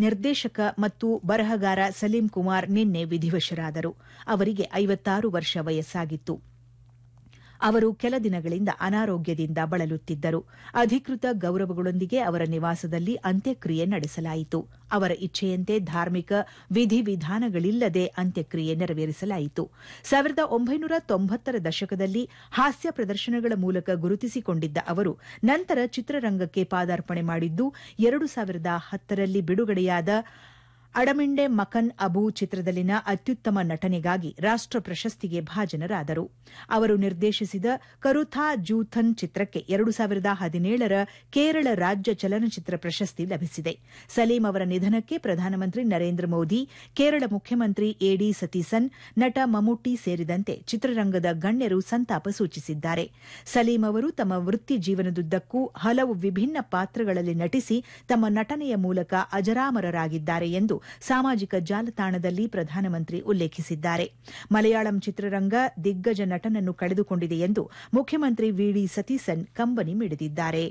ನಿರ್ದೇಶಕ ಮತ್ತು ಬರಹಗಾರ ಸಲೀಂ ಕುಮಾರ್ ನಿನ್ನೆ ವಿಧಿವಶರಾದರು ಅವರಿಗೆ ಐವತ್ತಾರು ವರ್ಷ ವಯಸ್ಸಾಗಿತ್ತು ಅವರು ಕೆಲ ದಿನಗಳಿಂದ ಅನಾರೋಗ್ಯದಿಂದ ಬಳಲುತ್ತಿದ್ದರು ಅಧಿಕೃತ ಗೌರವಗಳೊಂದಿಗೆ ಅವರ ನಿವಾಸದಲ್ಲಿ ಅಂತ್ಯಕ್ರಿಯೆ ನಡೆಸಲಾಯಿತು ಅವರ ಇಚ್ಛೆಯಂತೆ ಧಾರ್ಮಿಕ ವಿಧಿವಿಧಾನಗಳಿಲ್ಲದೆ ಅಂತ್ಯಕ್ರಿಯೆ ನೆರವೇರಿಸಲಾಯಿತು ಸಾವಿರದ ಒಂಬೈನೂರ ತೊಂಬತ್ತರ ದಶಕದಲ್ಲಿ ಹಾಸ್ಯ ಪ್ರದರ್ಶನಗಳ ಮೂಲಕ ಗುರುತಿಸಿಕೊಂಡಿದ್ದ ಅವರು ನಂತರ ಚಿತ್ರರಂಗಕ್ಕೆ ಪಾದಾರ್ಪಣೆ ಮಾಡಿದ್ದು ಎರಡು ಸಾವಿರದ ಹತ್ತರಲ್ಲಿ ಬಿಡುಗಡೆಯಾದ ಅಡಮಿಂಡೆ ಮಕನ್ ಅಬು ಚಿತ್ರದಲ್ಲಿನ ಅತ್ಯುತ್ತಮ ನಟನೆಗಾಗಿ ರಾಷ್ಟ ಪ್ರಶಸ್ತಿಗೆ ಭಾಜನರಾದರು ಅವರು ನಿರ್ದೇಶಿಸಿದ ಕರುಥಾ ಜೂಥನ್ ಚಿತ್ರಕ್ಕೆ ಎರಡು ಸಾವಿರದ ಹದಿನೇಳರ ಕೇರಳ ರಾಜ್ಯ ಚಲನಚಿತ್ರ ಪ್ರಶಸ್ತಿ ಲಭಿಸಿದೆ ಸಲೀಂ ಅವರ ನಿಧನಕ್ಕೆ ಪ್ರಧಾನಮಂತ್ರಿ ನರೇಂದ್ರ ಮೋದಿ ಕೇರಳ ಮುಖ್ಯಮಂತ್ರಿ ಎಡಿ ಸತೀಸನ್ ನಟ ಮಮ್ಮುಟ್ಟಿ ಸೇರಿದಂತೆ ಚಿತ್ರರಂಗದ ಗಣ್ಯರು ಸಂತಾಪ ಸೂಚಿಸಿದ್ದಾರೆ ಸಲೀಂ ಅವರು ತಮ್ಮ ವೃತ್ತಿ ಜೀವನದುದ್ದಕ್ಕೂ ಹಲವು ವಿಭಿನ್ನ ಪಾತ್ರಗಳಲ್ಲಿ ನಟಿಸಿ ತಮ್ಮ ನಟನೆಯ ಮೂಲಕ ಅಜರಾಮರರಾಗಿದ್ದಾರೆ ಎಂದು ಸಾಮಾಜಿಕ ಜಾಲತಾಣದಲ್ಲಿ ಪ್ರಧಾನಮಂತ್ರಿ ಉಲ್ಲೇಖಿಸಿದ್ದಾರೆ ಮಲಯಾಳಂ ಚಿತ್ರರಂಗ ದಿಗ್ಗಜ ನಟನನ್ನು ಕಳೆದುಕೊಂಡಿದೆ ಎಂದು ಮುಖ್ಯಮಂತ್ರಿ ವಿಡಿ ಸತೀಸನ್ ಕಂಬನಿ ಮಿಡಿದಿದ್ದಾರೆ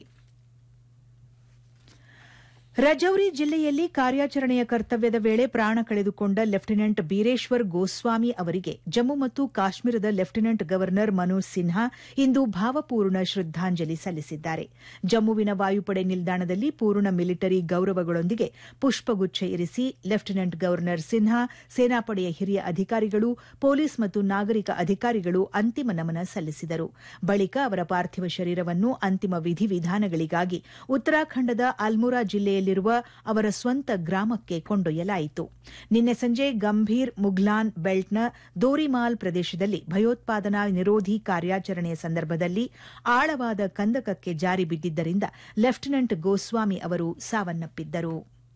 ರಜೌರಿ ಜಿಲ್ಲೆಯಲ್ಲಿ ಕಾರ್ಯಾಚರಣೆಯ ಕರ್ತವ್ಯದ ವೇಳೆ ಪ್ರಾಣ ಕಳೆದುಕೊಂಡ ಲೆಫ್ಟಿನೆಂಟ್ ಬೀರೇಶ್ವರ್ ಗೋಸ್ವಾಮಿ ಅವರಿಗೆ ಜಮ್ಮು ಮತ್ತು ಕಾಶ್ಮೀರದ ಲೆಫ್ಟಿನೆಂಟ್ ಗವರ್ನರ್ ಮನೋಜ್ ಸಿನ್ಹಾ ಇಂದು ಭಾವಪೂರ್ಣ ಶ್ರದ್ದಾಂಜಲಿ ಸಲ್ಲಿಸಿದ್ದಾರೆ ಜಮ್ಮುವಿನ ವಾಯುಪಡೆ ನಿಲ್ದಾಣದಲ್ಲಿ ಪೂರ್ಣ ಮಿಲಿಟರಿ ಗೌರವಗಳೊಂದಿಗೆ ಪುಷ್ಪಗುಚ್ಛ ಇರಿಸಿ ಲೆಫ್ಟಿನೆಂಟ್ ಗವರ್ನರ್ ಸಿನ್ಹಾ ಸೇನಾಪಡೆಯ ಹಿರಿಯ ಅಧಿಕಾರಿಗಳು ಪೊಲೀಸ್ ಮತ್ತು ನಾಗರಿಕ ಅಧಿಕಾರಿಗಳು ಅಂತಿಮ ನಮನ ಸಲ್ಲಿಸಿದರು ಬಳಿಕ ಅವರ ಪಾರ್ಥಿವ ಶರೀರವನ್ನು ಅಂತಿಮ ವಿಧಿವಿಧಾನಗಳಿಗಾಗಿ ಉತ್ತರಾಖಂಡದ ಅಲ್ಮುರಾ ಜಿಲ್ಲೆಯಲ್ಲಿ ಅವರ ಸ್ವಂತ ಗ್ರಾಮಕ್ಕೆ ಕೊಂಡೊಯ್ಯಲಾಯಿತು ನಿನ್ನೆ ಸಂಜೆ ಗಂಭೀರ್ ಮುಗ್ಲಾನ್ ಬೆಲ್ಟ್ನ ದೋರಿಮಾಲ್ ಪ್ರದೇಶದಲ್ಲಿ ಭಯೋತ್ಪಾದನಾ ನಿರೋಧಿ ಕಾರ್ಯಾಚರಣೆಯ ಸಂದರ್ಭದಲ್ಲಿ ಆಳವಾದ ಕಂದಕಕ್ಕೆ ಜಾರಿ ಬಿದ್ದಿದ್ದರಿಂದ ಲೆಫ್ಟಿನೆಂಟ್ ಗೋಸ್ವಾಮಿ ಅವರು ಸಾವನ್ನಪ್ಪಿದ್ದರು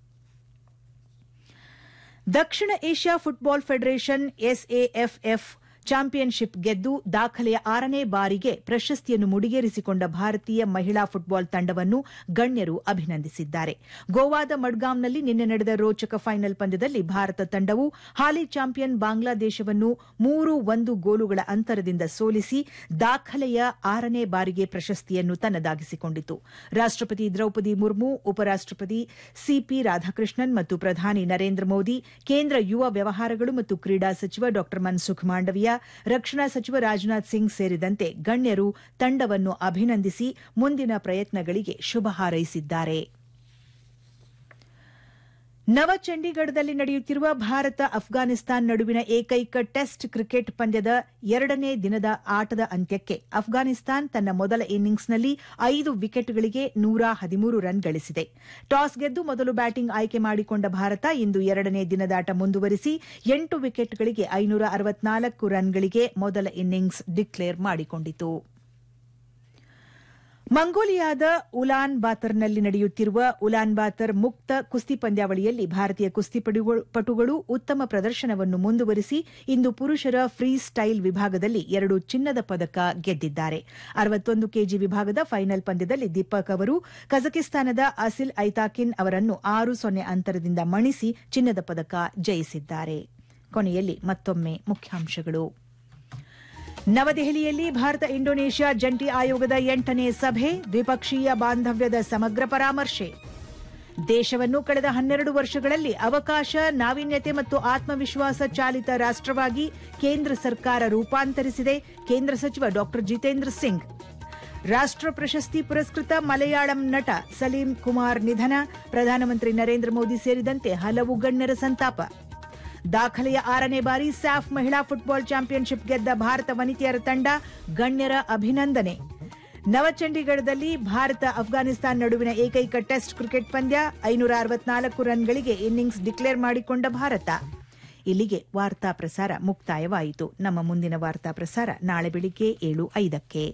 ದಕ್ಷಿಣ Asia football federation SAFF championship ಗೆದ್ದು ದಾಖಲೆಯ ಆರನೇ ಬಾರಿಗೆ ಪ್ರಶಸ್ತಿಯನ್ನು ಮುಡಿಗೇರಿಸಿಕೊಂಡ ಭಾರತೀಯ ಮಹಿಳಾ ಫುಟ್ಬಾಲ್ ತಂಡವನ್ನು ಗಣ್ಯರು ಅಭಿನಂದಿಸಿದ್ದಾರೆ ಗೋವಾದ ಮಡ್ಗಾಂವ್ನಲ್ಲಿ ನಿನ್ನೆ ನಡೆದ ರೋಚಕ ಫೈನಲ್ ಪಂದ್ಯದಲ್ಲಿ ಭಾರತ ತಂಡವು ಹಾಲಿ ಚಾಂಪಿಯನ್ ಬಾಂಗ್ಲಾದೇಶವನ್ನು ಮೂರು ಒಂದು ಗೋಲುಗಳ ಅಂತರದಿಂದ ಸೋಲಿಸಿ ದಾಖಲೆಯ ಆರನೇ ಬಾರಿಗೆ ಪ್ರಶಸ್ತಿಯನ್ನು ತನ್ನದಾಗಿಸಿಕೊಂಡಿತು ರಾಷ್ಟಪತಿ ದ್ರೌಪದಿ ಮುರ್ಮು ಉಪರಾಷ್ಟಪತಿ ಸಿಪಿ ರಾಧಾಕೃಷ್ಣನ್ ಮತ್ತು ಪ್ರಧಾನಿ ನರೇಂದ್ರ ಮೋದಿ ಕೇಂದ್ರ ಯುವ ವ್ಯವಹಾರಗಳು ಮತ್ತು ಕ್ರೀಡಾ ಸಚಿವ ಡಾ ಮನ್ಸುಖ್ ಮಾಂಡವಿಯಾ ರಕ್ಷಣಾ ಸಚಿವ ರಾಜನಾಥ್ ಸಿಂಗ್ ಸೇರಿದಂತೆ ಗಣ್ಯರು ತಂಡವನ್ನು ಅಭಿನಂದಿಸಿ ಮುಂದಿನ ಪ್ರಯತ್ನಗಳಿಗೆ ಶುಭ ಹಾರೈಸಿದ್ದಾರೆ ನವಚಂಡೀಗಢದಲ್ಲಿ ನಡೆಯುತ್ತಿರುವ ಭಾರತ ಅಫ್ಘಾನಿಸ್ತಾನ್ ನಡುವಿನ ಏಕೈಕ ಟೆಸ್ಟ್ ಕ್ರಿಕೆಟ್ ಪಂದ್ಯದ ಎರಡನೇ ದಿನದ ಆಟದ ಅಂತ್ಯಕ್ಕೆ ಅಫ್ಘಾನಿಸ್ತಾನ್ ತನ್ನ ಮೊದಲ ಇನ್ನಿಂಗ್ಸ್ನಲ್ಲಿ ಐದು ವಿಕೆಟ್ಗಳಿಗೆ ನೂರ ಹದಿಮೂರು ರನ್ ಗಳಿಸಿದೆ ಟಾಸ್ ಗೆದ್ದು ಮೊದಲು ಬ್ಯಾಟಿಂಗ್ ಆಯ್ಕೆ ಮಾಡಿಕೊಂಡ ಭಾರತ ಇಂದು ಎರಡನೇ ದಿನದಾಟ ಮುಂದುವರಿಸಿ ಎಂಟು ವಿಕೆಟ್ಗಳಿಗೆ ಐನೂರ ಅರವತ್ನಾಲ್ಕು ರನ್ಗಳಿಗೆ ಮೊದಲ ಇನ್ನಿಂಗ್ಸ್ ಡಿಕ್ಲೇರ್ ಮಾಡಿಕೊಂಡಿತು ಮಂಗೋಲಿಯಾದ ಉಲಾನ್ ಬಾತರ್ನಲ್ಲಿ ನಡೆಯುತ್ತಿರುವ ಉಲಾನ್ ಬಾತರ್ ಮುಕ್ತ ಕುಸ್ತಿ ಪಂದ್ಯಾವಳಿಯಲ್ಲಿ ಭಾರತೀಯ ಕುಸ್ತಿಪಟುಗಳು ಉತ್ತಮ ಪ್ರದರ್ಶನವನ್ನು ಮುಂದುವರಿಸಿ ಇಂದು ಪುರುಷರ ಫ್ರೀ ಸ್ಟೈಲ್ ವಿಭಾಗದಲ್ಲಿ ಎರಡು ಚಿನ್ನದ ಪದಕ ಗೆದ್ದಿದ್ದಾರೆ ಅರವತ್ತೊಂದು ಕೆಜಿ ವಿಭಾಗದ ಫೈನಲ್ ಪಂದ್ಯದಲ್ಲಿ ದೀಪಕ್ ಅವರು ಕಜಕಿಸ್ತಾನದ ಅಸಿಲ್ ಐತಾಕಿನ್ ಅವರನ್ನು ಆರು ಸೊನ್ನೆ ಅಂತರದಿಂದ ಮಣಿಸಿ ಚಿನ್ನದ ಪದಕ ಜಯಿಸಿದ್ದಾರೆ ಕೊನೆಯಲ್ಲಿ ಮತ್ತೊಮ್ಮೆ ಮುಖ್ಯಾಂಶಗಳು ನವದೆಹಲಿಯಲ್ಲಿ ಭಾರತ ಇಂಡೋನೇಷ್ಯಾ ಜಂಟಿ ಆಯೋಗದ ಎಂಟನೇ ಸಭೆ ದ್ವಿಪಕ್ಷೀಯ ಬಾಂಧವ್ಯದ ಸಮಗ್ರ ಪರಾಮರ್ಶೆ ದೇಶವನ್ನು ಕಳೆದ ಹನ್ನೆರಡು ವರ್ಷಗಳಲ್ಲಿ ಅವಕಾಶ ನಾವೀನ್ಯತೆ ಮತ್ತು ಆತ್ಮವಿಶ್ವಾಸ ಚಾಲಿತ ರಾಷ್ಟವಾಗಿ ಕೇಂದ್ರ ಸರ್ಕಾರ ರೂಪಾಂತರಿಸಿದೆ ಕೇಂದ್ರ ಸಚಿವ ಡಾ ಜಿತೇಂದ್ರ ಸಿಂಗ್ ರಾಷ್ಟ ಪ್ರಶಸ್ತಿ ಪುರಸ್ಕೃತ ಮಲಯಾಳಂ ನಟ ಸಲೀಂ ಕುಮಾರ್ ನಿಧನ ಪ್ರಧಾನಮಂತ್ರಿ ನರೇಂದ್ರ ಮೋದಿ ಸೇರಿದಂತೆ ಹಲವು ಗಣ್ಯರ ಸಂತಾಪ ದಾಖಲೆಯ ಆರನೇ ಬಾರಿ ಸ್ಯಾಫ್ ಮಹಿಳಾ ಫುಟ್ಬಾಲ್ ಚಾಂಪಿಯನ್ಶಿಪ್ ಗೆದ್ದ ಭಾರತ ವನಿತೆಯರ ತಂಡ ಗಣ್ಯರ ಅಭಿನಂದನೆ ನವಚಂಡೀಗಢದಲ್ಲಿ ಭಾರತ ಅಫ್ಘಾನಿಸ್ತಾನ ನಡುವಿನ ಏಕೈಕ ಟೆಸ್ಟ್ ಕ್ರಿಕೆಟ್ ಪಂದ್ಯ ಐನೂರ ಅರವತ್ನಾಲ್ಕು ರನ್ಗಳಿಗೆ ಇನ್ನಿಂಗ್ಸ್ ಡಿಕ್ಲೇರ್ ಮಾಡಿಕೊಂಡ ಭಾರತ ಇಲ್ಲಿಗೆ ವಾರ್ತಾ ಪ್ರಸಾರ ಮುಕ್ತಾಯವಾಯಿತು ನಮ್ಮ ಮುಂದಿನ ವಾರ್ತಾ ಪ್ರಸಾರ ನಾಳೆ ಬೆಳಿಗ್ಗೆ ಏಳು ಐದಕ್ಕೆ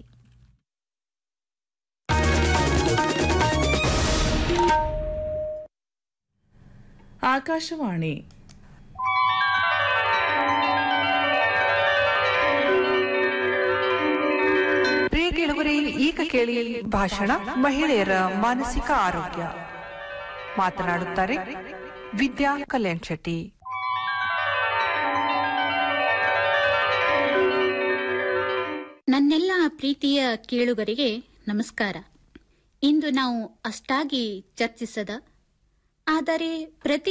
ಆಕಾಶವಾಣಿ ಪ್ರಿಯ ಕೇಳುಗರೆ ಈಗ ಕೇಳಿ ಭಾಷಣ ಮಹಿಳೆಯರ ಮಾನಸಿಕ ಆರೋಗ್ಯ ಮಾತನಾಡುತ್ತಾರೆ ವಿದ್ಯಾ ಕಲ್ಯಾಣ್ ಶೆಟ್ಟಿ ನನ್ನೆಲ್ಲ ಪ್ರೀತಿಯ ಕೇಳುಗರಿಗೆ ನಮಸ್ಕಾರ ಇಂದು ನಾವು ಅಷ್ಟಾಗಿ ಚರ್ಚಿಸದ ಆದರೆ ಪ್ರತಿ